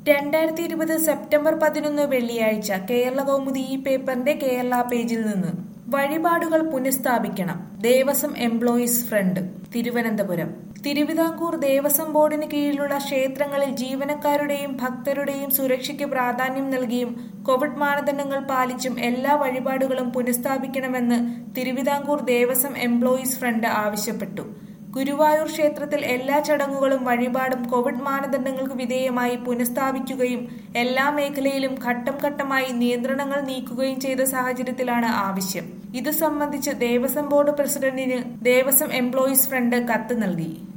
രണ്ടായിരത്തി ഇരുപത് സെപ്റ്റംബർ പതിനൊന്ന് വെള്ളിയാഴ്ച കേരള കൗമുദി ഈ പേപ്പറിന്റെ കേരള പേജിൽ നിന്ന് വഴിപാടുകൾ പുനഃസ്ഥാപിക്കണം ദേവസ്വം എംപ്ലോയീസ് ഫ്രണ്ട് തിരുവനന്തപുരം തിരുവിതാംകൂർ ദേവസ്വം ബോർഡിന് കീഴിലുള്ള ക്ഷേത്രങ്ങളിൽ ജീവനക്കാരുടെയും ഭക്തരുടെയും സുരക്ഷയ്ക്ക് പ്രാധാന്യം നൽകിയും കോവിഡ് മാനദണ്ഡങ്ങൾ പാലിച്ചും എല്ലാ വഴിപാടുകളും പുനഃസ്ഥാപിക്കണമെന്ന് തിരുവിതാംകൂർ ദേവസ്വം എംപ്ലോയീസ് ഫ്രണ്ട് ആവശ്യപ്പെട്ടു ഗുരുവായൂർ ക്ഷേത്രത്തിൽ എല്ലാ ചടങ്ങുകളും വഴിപാടും കോവിഡ് മാനദണ്ഡങ്ങൾക്ക് വിധേയമായി പുനഃസ്ഥാപിക്കുകയും എല്ലാ മേഖലയിലും ഘട്ടം ഘട്ടമായി നിയന്ത്രണങ്ങൾ നീക്കുകയും ചെയ്ത സാഹചര്യത്തിലാണ് ആവശ്യം ഇത് സംബന്ധിച്ച് ദേവസ്വം ബോർഡ് പ്രസിഡന്റിന് ദേവസ്വം എംപ്ലോയീസ് ഫ്രണ്ട് കത്ത് നൽകി